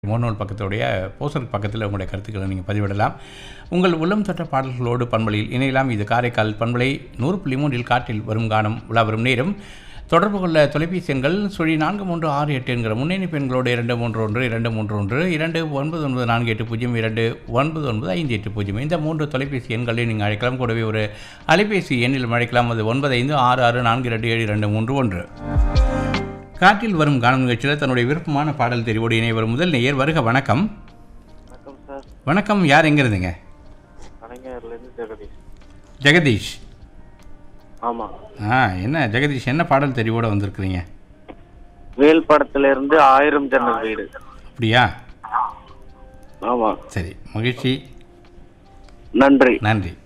முகநூல் பக்கத்துடைய போஸ்டர் பக்கத்தில் உங்களுடைய கருத்துக்களை நீங்கள் பதிவிடலாம் உங்கள் உள்ளம் தொட்ட பாடல்களோடு பண்பலையில் இணையலாம் இது காரைக்கால் பண்பலை நூறு புள்ளி மூன்றில் காற்றில் வரும் கானம் உலா வரும் நேரம் தொடர்பு கொள்ள தொலைபேசி எண்கள் சுழி நான்கு மூன்று ஆறு எட்டு என்கிற முன்னணி பெண்களோடு இரண்டு மூன்று ஒன்று இரண்டு மூன்று ஒன்று இரண்டு ஒன்பது ஒன்பது நான்கு எட்டு பூஜ்ஜியம் இரண்டு ஒன்பது ஒன்பது ஐந்து எட்டு பூஜ்ஜியம் இந்த மூன்று தொலைபேசி எண்களை நீங்கள் அழைக்கலாம் கூடவே ஒரு அலைபேசி எண்ணில் அழைக்கலாம் அது ஒன்பது ஐந்து ஆறு ஆறு நான்கு ரெண்டு ஏழு இரண்டு மூன்று ஒன்று காற்றில் வரும் காணும் நிகழ்ச்சியில் தன்னுடைய விருப்பமான பாடல் தெரிவோடு இணைய வரும் முதல் நேயர் வருக வணக்கம் வணக்கம் சார் வணக்கம் யார் எங்க இருந்தீங்க கலைஞர்லேருந்து ஜெகதீஷ் ஜெகதீஷ் ஆமாம் ஆ என்ன ஜெகதீஷ் என்ன பாடல் தெரிவோட வந்திருக்கிறீங்க வேல் படத்துல இருந்து ஆயிரம் ஜன்னல் வீடு அப்படியா ஆமாம் சரி மகிழ்ச்சி நன்றி நன்றி